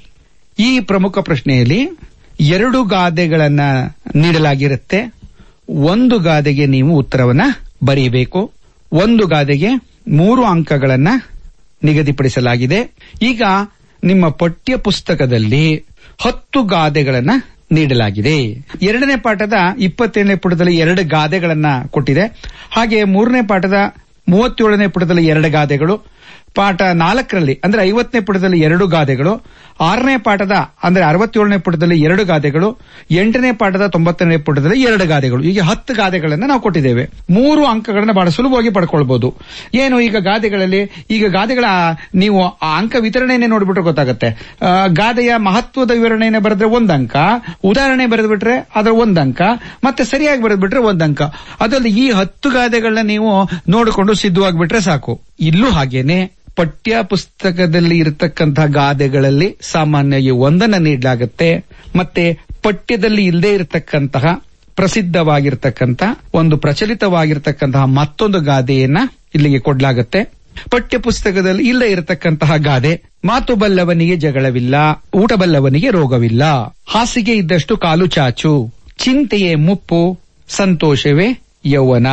ಈ ಪ್ರಮುಖ ಪ್ರಶ್ನೆಯಲ್ಲಿ ಎರಡು ಗಾದೆಗಳನ್ನ ನೀಡಲಾಗಿರುತ್ತೆ ಒಂದು ಗಾದೆಗೆ ನೀವು ಉತ್ತರವನ್ನ ಬರೆಯಬೇಕು ಒಂದು ಗಾದೆಗೆ ಮೂರು ಅಂಕಗಳನ್ನ ನಿಗದಿಪಡಿಸಲಾಗಿದೆ ಈಗ ನಿಮ್ಮ ಪಠ್ಯ ಪುಸ್ತಕದಲ್ಲಿ ಹತ್ತು ಗಾದೆಗಳನ್ನ ನೀಡಲಾಗಿದೆ ಎರಡನೇ ಪಾಠದ ಇಪ್ಪತ್ತೇಳನೇ ಪುಟದಲ್ಲಿ ಎರಡು ಗಾದೆಗಳನ್ನ ಕೊಟ್ಟಿದೆ ಹಾಗೆ ಮೂರನೇ ಪಾಠದ ಮೂವತ್ತೇಳನೇ ಪುಟದಲ್ಲಿ ಎರಡು ಗಾದೆಗಳು ಪಾಠ ನಾಲ್ಕರಲ್ಲಿ ಅಂದ್ರೆ ಐವತ್ತನೇ ಪುಟದಲ್ಲಿ ಎರಡು ಗಾದೆಗಳು ಆರನೇ ಪಾಠದ ಅಂದ್ರೆ ಅರವತ್ತೇಳನೇ ಪುಟದಲ್ಲಿ ಎರಡು ಗಾದೆಗಳು ಎಂಟನೇ ಪಾಠದ ತೊಂಬತ್ತನೇ ಪುಟದಲ್ಲಿ ಎರಡು ಗಾದೆಗಳು ಹೀಗೆ ಹತ್ತು ಗಾದೆಗಳನ್ನ ನಾವು ಕೊಟ್ಟಿದ್ದೇವೆ ಮೂರು ಅಂಕಗಳನ್ನ ಬಹಳ ಸುಲಭವಾಗಿ ಪಡ್ಕೊಳ್ಬಹುದು ಏನು ಈಗ ಗಾದೆಗಳಲ್ಲಿ ಈಗ ಗಾದೆಗಳ ನೀವು ಆ ಅಂಕ ವಿತರಣೆಯನ್ನೇ ನೋಡ್ಬಿಟ್ರೆ ಗೊತ್ತಾಗುತ್ತೆ ಆ, ಗಾದೆಯ ಮಹತ್ವದ ವಿವರಣೆಯನ್ನು ಬರೆದ್ರೆ ಒಂದ್ ಅಂಕ ಉದಾಹರಣೆ ಬರೆದ್ಬಿಟ್ರೆ ಅದರ ಒಂದ್ ಅಂಕ ಮತ್ತೆ ಸರಿಯಾಗಿ ಬರೆದ್ಬಿಟ್ರೆ ಒಂದ್ ಅಂಕ ಅದರಲ್ಲಿ ಈ ಹತ್ತು ಗಾದೆಗಳನ್ನ ನೀವು ನೋಡಿಕೊಂಡು ಸಿದ್ಧವಾಗಿಬಿಟ್ರೆ ಸಾಕು ಇಲ್ಲೂ ಹಾಗೇನೆ ಪಠ್ಯ ಪುಸ್ತಕದಲ್ಲಿ ಇರತಕ್ಕಂತಹ ಗಾದೆಗಳಲ್ಲಿ ಸಾಮಾನ್ಯವಾಗಿ ಒಂದನ್ನ ನೀಡಲಾಗುತ್ತೆ ಮತ್ತೆ ಪಠ್ಯದಲ್ಲಿ ಇಲ್ಲದೆ ಇರತಕ್ಕಂತಹ ಪ್ರಸಿದ್ಧವಾಗಿರ್ತಕ್ಕಂಥ ಒಂದು ಪ್ರಚಲಿತವಾಗಿರ್ತಕ್ಕಂತಹ ಮತ್ತೊಂದು ಗಾದೆಯನ್ನ ಇಲ್ಲಿಗೆ ಕೊಡಲಾಗುತ್ತೆ ಪಠ್ಯ ಪುಸ್ತಕದಲ್ಲಿ ಇಲ್ಲದೆ ಇರತಕ್ಕಂತಹ ಗಾದೆ ಮಾತು ಬಲ್ಲವನಿಗೆ ಜಗಳವಿಲ್ಲ ಊಟ ಬಲ್ಲವನಿಗೆ ರೋಗವಿಲ್ಲ ಹಾಸಿಗೆ ಇದ್ದಷ್ಟು ಕಾಲು ಚಾಚು ಚಿಂತೆಯೇ ಮುಪ್ಪು ಸಂತೋಷವೇ ಯೌವನ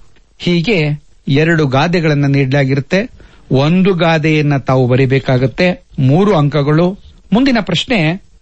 ಹೀಗೆ ಎರಡು ಗಾದೆಗಳನ್ನ ನೀಡಲಾಗಿರುತ್ತೆ ಒಂದು ಗಾದೆಯನ್ನ ತಾವು ಬರಿಬೇಕಾಗುತ್ತೆ ಮೂರು ಅಂಕಗಳು ಮುಂದಿನ ಪ್ರಶ್ನೆ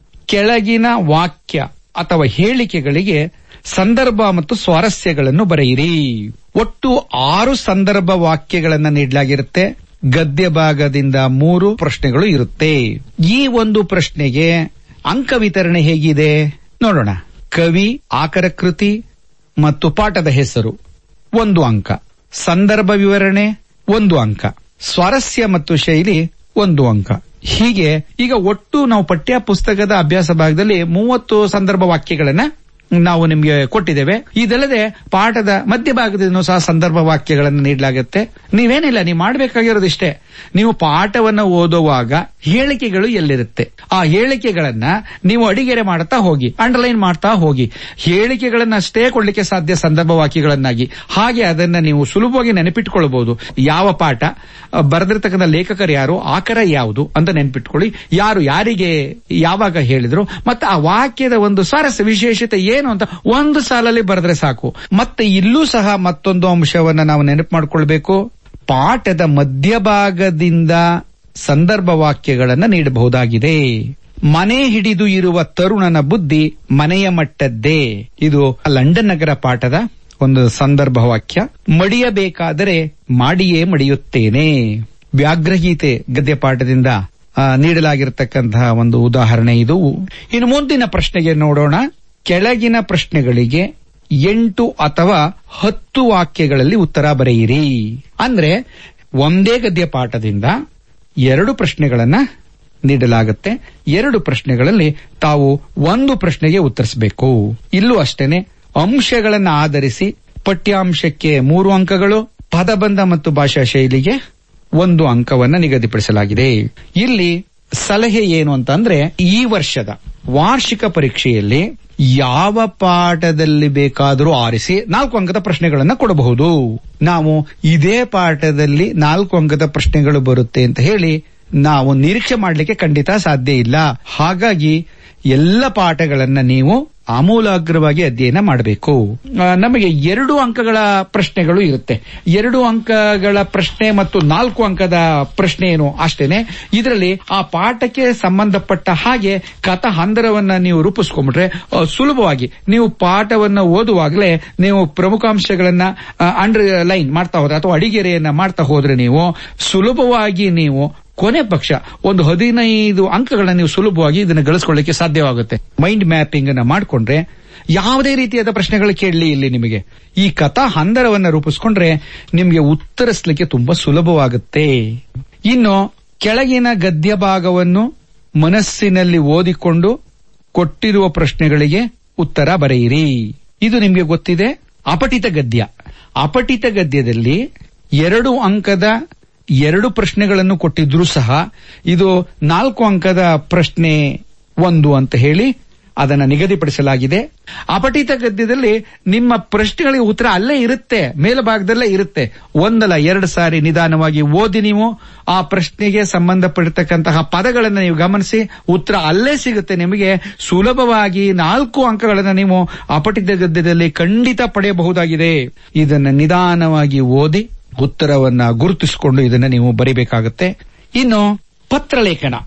ಕೆಳಗಿನ ವಾಕ್ಯ ಅಥವಾ ಹೇಳಿಕೆಗಳಿಗೆ ಸಂದರ್ಭ ಮತ್ತು ಸ್ವಾರಸ್ಯಗಳನ್ನು ಬರೆಯಿರಿ ಒಟ್ಟು ಆರು ಸಂದರ್ಭ ವಾಕ್ಯಗಳನ್ನ ನೀಡಲಾಗಿರುತ್ತೆ ಗದ್ಯ ಭಾಗದಿಂದ ಮೂರು ಪ್ರಶ್ನೆಗಳು ಇರುತ್ತೆ ಈ ಒಂದು ಪ್ರಶ್ನೆಗೆ ಅಂಕ ವಿತರಣೆ ಹೇಗಿದೆ ನೋಡೋಣ ಕವಿ ಆಕರ ಕೃತಿ ಮತ್ತು ಪಾಠದ ಹೆಸರು ಒಂದು ಅಂಕ ಸಂದರ್ಭ ವಿವರಣೆ ಒಂದು ಅಂಕ ಸ್ವಾರಸ್ಯ ಮತ್ತು ಶೈಲಿ ಒಂದು ಅಂಕ ಹೀಗೆ ಈಗ ಒಟ್ಟು ನಾವು ಪಠ್ಯ ಪುಸ್ತಕದ ಅಭ್ಯಾಸ ಭಾಗದಲ್ಲಿ ಮೂವತ್ತು ಸಂದರ್ಭ ವಾಕ್ಯಗಳನ್ನ ನಾವು ನಿಮಗೆ ಕೊಟ್ಟಿದ್ದೇವೆ ಇದಲ್ಲದೆ ಪಾಠದ ಮಧ್ಯಭಾಗದಿಂದ ಸಹ ಸಂದರ್ಭ ವಾಕ್ಯಗಳನ್ನು ನೀಡಲಾಗುತ್ತೆ ನೀವೇನಿಲ್ಲ ನೀವು ಮಾಡಬೇಕಾಗಿರೋದಿಷ್ಟೇ ನೀವು ಪಾಠವನ್ನು ಓದುವಾಗ ಹೇಳಿಕೆಗಳು ಎಲ್ಲಿರುತ್ತೆ ಆ ಹೇಳಿಕೆಗಳನ್ನ ನೀವು ಅಡಿಗೆರೆ ಮಾಡ್ತಾ ಹೋಗಿ ಅಂಡರ್ಲೈನ್ ಮಾಡ್ತಾ ಹೋಗಿ ಹೇಳಿಕೆಗಳನ್ನ ಅಷ್ಟೇ ಕೊಡ್ಲಿಕ್ಕೆ ಸಾಧ್ಯ ಸಂದರ್ಭ ವಾಕ್ಯಗಳನ್ನಾಗಿ ಹಾಗೆ ಅದನ್ನ ನೀವು ಸುಲಭವಾಗಿ ನೆನಪಿಟ್ಕೊಳ್ಬಹುದು ಯಾವ ಪಾಠ ಅ, ಬರೆದಿರ್ತಕ್ಕಂಥ ಲೇಖಕರು ಯಾರು ಆಕರ ಯಾವುದು ಅಂತ ನೆನಪಿಟ್ಕೊಳ್ಳಿ ಯಾರು ಯಾರಿಗೆ ಯಾವಾಗ ಹೇಳಿದ್ರು ಮತ್ತೆ ಆ ವಾಕ್ಯದ ಒಂದು ಸ್ವಾರಸ್ಯ ವಿಶೇಷತೆ ಏನು ಅಂತ ಒಂದು ಸಾಲಲ್ಲಿ ಬರೆದ್ರೆ ಸಾಕು ಮತ್ತೆ ಇಲ್ಲೂ ಸಹ ಮತ್ತೊಂದು ಅಂಶವನ್ನ ನಾವು ನೆನಪು ಮಾಡ್ಕೊಳ್ಬೇಕು ಪಾಠದ ಮಧ್ಯಭಾಗದಿಂದ ಸಂದರ್ಭ ವಾಕ್ಯಗಳನ್ನ ನೀಡಬಹುದಾಗಿದೆ ಮನೆ ಹಿಡಿದು ಇರುವ ತರುಣನ ಬುದ್ಧಿ ಮನೆಯ ಮಟ್ಟದ್ದೇ ಇದು ಲಂಡನ್ ನಗರ ಪಾಠದ ಒಂದು ಸಂದರ್ಭ ವಾಕ್ಯ ಮಡಿಯಬೇಕಾದರೆ ಮಾಡಿಯೇ ಮಡಿಯುತ್ತೇನೆ ವ್ಯಾಘ್ರಗೀತೆ ಗದ್ಯ ಪಾಠದಿಂದ ಆ, ನೀಡಲಾಗಿರತಕ್ಕಂತಹ ಒಂದು ಉದಾಹರಣೆ ಇದು ಇನ್ನು ಮುಂದಿನ ಪ್ರಶ್ನೆಗೆ ನೋಡೋಣ ಕೆಳಗಿನ ಪ್ರಶ್ನೆಗಳಿಗೆ ಎಂಟು ಅಥವಾ ಹತ್ತು ವಾಕ್ಯಗಳಲ್ಲಿ ಉತ್ತರ ಬರೆಯಿರಿ ಅಂದ್ರೆ ಒಂದೇ ಗದ್ಯ ಪಾಠದಿಂದ ಎರಡು ಪ್ರಶ್ನೆಗಳನ್ನ ನೀಡಲಾಗುತ್ತೆ ಎರಡು ಪ್ರಶ್ನೆಗಳಲ್ಲಿ ತಾವು ಒಂದು ಪ್ರಶ್ನೆಗೆ ಉತ್ತರಿಸಬೇಕು ಇಲ್ಲೂ ಅಷ್ಟೇನೆ ಅಂಶಗಳನ್ನ ಆಧರಿಸಿ ಪಠ್ಯಾಂಶಕ್ಕೆ ಮೂರು ಅಂಕಗಳು ಪದಬಂಧ ಮತ್ತು ಭಾಷಾ ಶೈಲಿಗೆ ಒಂದು ಅಂಕವನ್ನ ನಿಗದಿಪಡಿಸಲಾಗಿದೆ ಇಲ್ಲಿ ಸಲಹೆ ಏನು ಅಂತಂದ್ರೆ ಈ ವರ್ಷದ ವಾರ್ಷಿಕ ಪರೀಕ್ಷೆಯಲ್ಲಿ ಯಾವ ಪಾಠದಲ್ಲಿ ಬೇಕಾದರೂ ಆರಿಸಿ ನಾಲ್ಕು ಅಂಕದ ಪ್ರಶ್ನೆಗಳನ್ನ ಕೊಡಬಹುದು ನಾವು ಇದೇ ಪಾಠದಲ್ಲಿ ನಾಲ್ಕು ಅಂಕದ ಪ್ರಶ್ನೆಗಳು ಬರುತ್ತೆ ಅಂತ ಹೇಳಿ ನಾವು ನಿರೀಕ್ಷೆ ಮಾಡಲಿಕ್ಕೆ ಖಂಡಿತ ಸಾಧ್ಯ ಇಲ್ಲ ಹಾಗಾಗಿ ಎಲ್ಲ ಪಾಠಗಳನ್ನ ನೀವು ಆಮೂಲಾಗ್ರವಾಗಿ ಅಧ್ಯಯನ ಮಾಡಬೇಕು ಆ, ನಮಗೆ ಎರಡು ಅಂಕಗಳ ಪ್ರಶ್ನೆಗಳು ಇರುತ್ತೆ ಎರಡು ಅಂಕಗಳ ಪ್ರಶ್ನೆ ಮತ್ತು ನಾಲ್ಕು ಅಂಕದ ಪ್ರಶ್ನೆ ಏನು ಅಷ್ಟೇನೆ ಇದರಲ್ಲಿ ಆ ಪಾಠಕ್ಕೆ ಸಂಬಂಧಪಟ್ಟ ಹಾಗೆ ಕಥಾ ಹಂದರವನ್ನ ನೀವು ರೂಪಿಸ್ಕೊಂಡ್ಬಿಟ್ರೆ ಆ, ಸುಲಭವಾಗಿ ನೀವು ಪಾಠವನ್ನ ಓದುವಾಗಲೇ ನೀವು ಪ್ರಮುಖಾಂಶಗಳನ್ನ ಅಂಡರ್ ಲೈನ್ ಮಾಡ್ತಾ ಹೋದ್ರೆ ಅಥವಾ ಅಡಿಗೆರೆಯನ್ನ ಮಾಡ್ತಾ ಹೋದ್ರೆ ನೀವು ಸುಲಭವಾಗಿ ನೀವು ಕೊನೆ ಪಕ್ಷ ಒಂದು ಹದಿನೈದು ಅಂಕಗಳನ್ನ ನೀವು ಸುಲಭವಾಗಿ ಇದನ್ನ ಗಳಿಸ್ಕೊಳ್ಳಿಕ್ಕೆ ಸಾಧ್ಯವಾಗುತ್ತೆ ಮೈಂಡ್ ಮ್ಯಾಪಿಂಗ್ ಅನ್ನ ಮಾಡಿಕೊಂಡ್ರೆ ಯಾವುದೇ ರೀತಿಯಾದ ಪ್ರಶ್ನೆಗಳು ಕೇಳಲಿ ಇಲ್ಲಿ ನಿಮಗೆ ಈ ಕಥಾ ಹಂದರವನ್ನ ರೂಪಿಸ್ಕೊಂಡ್ರೆ ನಿಮಗೆ ಉತ್ತರಿಸಲಿಕ್ಕೆ ತುಂಬಾ ಸುಲಭವಾಗುತ್ತೆ ಇನ್ನು ಕೆಳಗಿನ ಗದ್ಯ ಭಾಗವನ್ನು ಮನಸ್ಸಿನಲ್ಲಿ ಓದಿಕೊಂಡು ಕೊಟ್ಟಿರುವ ಪ್ರಶ್ನೆಗಳಿಗೆ ಉತ್ತರ ಬರೆಯಿರಿ ಇದು ನಿಮಗೆ ಗೊತ್ತಿದೆ ಅಪಠಿತ ಗದ್ಯ ಅಪಠಿತ ಗದ್ಯದಲ್ಲಿ ಎರಡು ಅಂಕದ ಎರಡು ಪ್ರಶ್ನೆಗಳನ್ನು ಕೊಟ್ಟಿದ್ರೂ ಸಹ ಇದು ನಾಲ್ಕು ಅಂಕದ ಪ್ರಶ್ನೆ ಒಂದು ಅಂತ ಹೇಳಿ ಅದನ್ನ ನಿಗದಿಪಡಿಸಲಾಗಿದೆ ಅಪಠಿತ ಗದ್ಯದಲ್ಲಿ ನಿಮ್ಮ ಪ್ರಶ್ನೆಗಳಿಗೆ ಉತ್ತರ ಅಲ್ಲೇ ಇರುತ್ತೆ ಮೇಲ್ಭಾಗದಲ್ಲೇ ಇರುತ್ತೆ ಒಂದಲ್ಲ ಎರಡು ಸಾರಿ ನಿಧಾನವಾಗಿ ಓದಿ ನೀವು ಆ ಪ್ರಶ್ನೆಗೆ ಸಂಬಂಧಪಟ್ಟಿರ್ತಕ್ಕಂತಹ ಪದಗಳನ್ನು ನೀವು ಗಮನಿಸಿ ಉತ್ತರ ಅಲ್ಲೇ ಸಿಗುತ್ತೆ ನಿಮಗೆ ಸುಲಭವಾಗಿ ನಾಲ್ಕು ಅಂಕಗಳನ್ನು ನೀವು ಅಪಠಿತ ಗದ್ಯದಲ್ಲಿ ಖಂಡಿತ ಪಡೆಯಬಹುದಾಗಿದೆ ಇದನ್ನ ನಿಧಾನವಾಗಿ ಓದಿ ಉತ್ತರವನ್ನ ಗುರುತಿಸಿಕೊಂಡು ಇದನ್ನ ನೀವು ಬರಿಬೇಕಾಗುತ್ತೆ ಇನ್ನು ಪತ್ರಲೇಖನ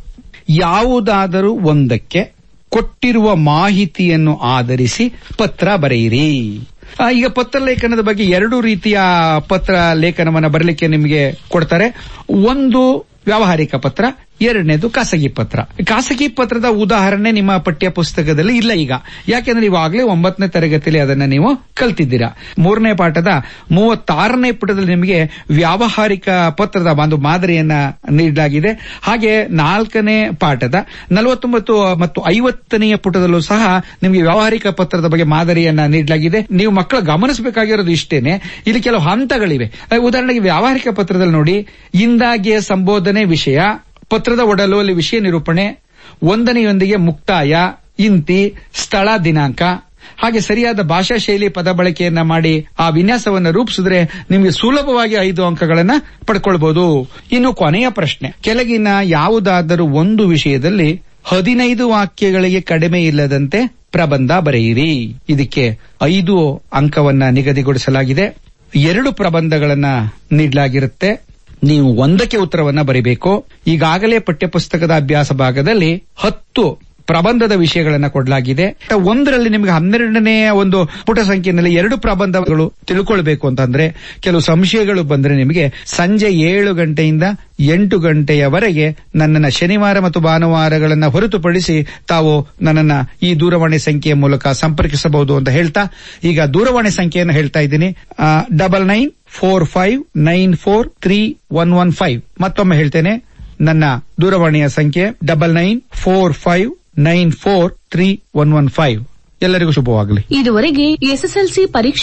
ಯಾವುದಾದರೂ ಒಂದಕ್ಕೆ ಕೊಟ್ಟಿರುವ ಮಾಹಿತಿಯನ್ನು ಆಧರಿಸಿ ಪತ್ರ ಬರೆಯಿರಿ ಆ, ಈಗ ಪತ್ರ ಲೇಖನದ ಬಗ್ಗೆ ಎರಡು ರೀತಿಯ ಪತ್ರ ಲೇಖನವನ್ನ ಬರಲಿಕ್ಕೆ ನಿಮಗೆ ಕೊಡ್ತಾರೆ ಒಂದು ವ್ಯಾವಹಾರಿಕ ಪತ್ರ ಎರಡನೇದು ಖಾಸಗಿ ಪತ್ರ ಖಾಸಗಿ ಪತ್ರದ ಉದಾಹರಣೆ ನಿಮ್ಮ ಪಠ್ಯ ಪುಸ್ತಕದಲ್ಲಿ ಇಲ್ಲ ಈಗ ಯಾಕೆಂದ್ರೆ ಇವಾಗಲೇ ಒಂಬತ್ತನೇ ತರಗತಿಯಲ್ಲಿ ಅದನ್ನ ನೀವು ಕಲ್ತಿದ್ದೀರಾ ಮೂರನೇ ಪಾಠದ ಮೂವತ್ತಾರನೇ ಪುಟದಲ್ಲಿ ನಿಮಗೆ ವ್ಯಾವಹಾರಿಕ ಪತ್ರದ ಒಂದು ಮಾದರಿಯನ್ನ ನೀಡಲಾಗಿದೆ ಹಾಗೆ ನಾಲ್ಕನೇ ಪಾಠದ ನಲವತ್ತೊಂಬತ್ತು ಮತ್ತು ಐವತ್ತನೆಯ ಪುಟದಲ್ಲೂ ಸಹ ನಿಮಗೆ ವ್ಯಾವಹಾರಿಕ ಪತ್ರದ ಬಗ್ಗೆ ಮಾದರಿಯನ್ನ ನೀಡಲಾಗಿದೆ ನೀವು ಮಕ್ಕಳು ಗಮನಿಸಬೇಕಾಗಿರೋದು ಇಷ್ಟೇನೆ ಇಲ್ಲಿ ಕೆಲವು ಹಂತಗಳಿವೆ ಅಹ್, ಉದಾಹರಣೆಗೆ ವ್ಯಾವಹಾರಿಕ ಪತ್ರದಲ್ಲಿ ನೋಡಿ ಇಂದಾಗಿಯ ಸಂಬೋಧನೆ ವಿಷಯ ಪತ್ರದ ಒಡಲು ಅಲ್ಲಿ ವಿಷಯ ನಿರೂಪಣೆ ಒಂದನೆಯೊಂದಿಗೆ ಮುಕ್ತಾಯ ಇಂತಿ ಸ್ಥಳ ದಿನಾಂಕ ಹಾಗೆ ಸರಿಯಾದ ಭಾಷಾ ಶೈಲಿ ಪದ ಬಳಕೆಯನ್ನ ಮಾಡಿ ಆ ವಿನ್ಯಾಸವನ್ನ ರೂಪಿಸಿದ್ರೆ ನಿಮಗೆ ಸುಲಭವಾಗಿ ಐದು ಅಂಕಗಳನ್ನ ಪಡ್ಕೊಳ್ಬಹುದು ಇನ್ನು ಕೊನೆಯ ಪ್ರಶ್ನೆ ಕೆಳಗಿನ ಯಾವುದಾದರೂ ಒಂದು ವಿಷಯದಲ್ಲಿ ಹದಿನೈದು ವಾಕ್ಯಗಳಿಗೆ ಕಡಿಮೆ ಇಲ್ಲದಂತೆ ಪ್ರಬಂಧ ಬರೆಯಿರಿ ಇದಕ್ಕೆ ಐದು ಅಂಕವನ್ನ ನಿಗದಿಗೊಳಿಸಲಾಗಿದೆ ಎರಡು ಪ್ರಬಂಧಗಳನ್ನ ನೀಡಲಾಗಿರುತ್ತೆ ನೀವು ಒಂದಕ್ಕೆ ಉತ್ತರವನ್ನ ಬರೀಬೇಕು ಈಗಾಗಲೇ ಪಠ್ಯಪುಸ್ತಕದ ಅಭ್ಯಾಸ ಭಾಗದಲ್ಲಿ ಹತ್ತು ಪ್ರಬಂಧದ ವಿಷಯಗಳನ್ನ ಕೊಡಲಾಗಿದೆ ಒಂದರಲ್ಲಿ ನಿಮಗೆ ಹನ್ನೆರಡನೆಯ ಒಂದು ಪುಟ ಸಂಖ್ಯೆಯಲ್ಲಿ ಎರಡು ಪ್ರಬಂಧಗಳು ತಿಳ್ಕೊಳ್ಬೇಕು ಅಂತಂದ್ರೆ ಕೆಲವು ಸಂಶಯಗಳು ಬಂದ್ರೆ ನಿಮಗೆ ಸಂಜೆ ಏಳು ಗಂಟೆಯಿಂದ ಎಂಟು ಗಂಟೆಯವರೆಗೆ ನನ್ನನ್ನ ಶನಿವಾರ ಮತ್ತು ಭಾನುವಾರಗಳನ್ನ ಹೊರತುಪಡಿಸಿ ತಾವು ನನ್ನನ್ನ ಈ ದೂರವಾಣಿ ಸಂಖ್ಯೆಯ ಮೂಲಕ ಸಂಪರ್ಕಿಸಬಹುದು ಅಂತ ಹೇಳ್ತಾ ಈಗ ದೂರವಾಣಿ ಸಂಖ್ಯೆಯನ್ನು ಹೇಳ್ತಾ ಇದ್ದೀನಿ double nine four five nine four three one one five ಮತ್ತೊಮ್ಮೆ ಹೇಳ್ತೇನೆ ನನ್ನ ದೂರವಾಣಿಯ ಸಂಖ್ಯೆ double nine four five nine four three one one five ಎಲ್ಲರಿಗೂ ಶುಭವಾಗಲಿ ಇದುವರೆಗೆ ಎಸ್ಎಸ್ಎಲ್ಸಿ ಪರೀಕ್ಷೆ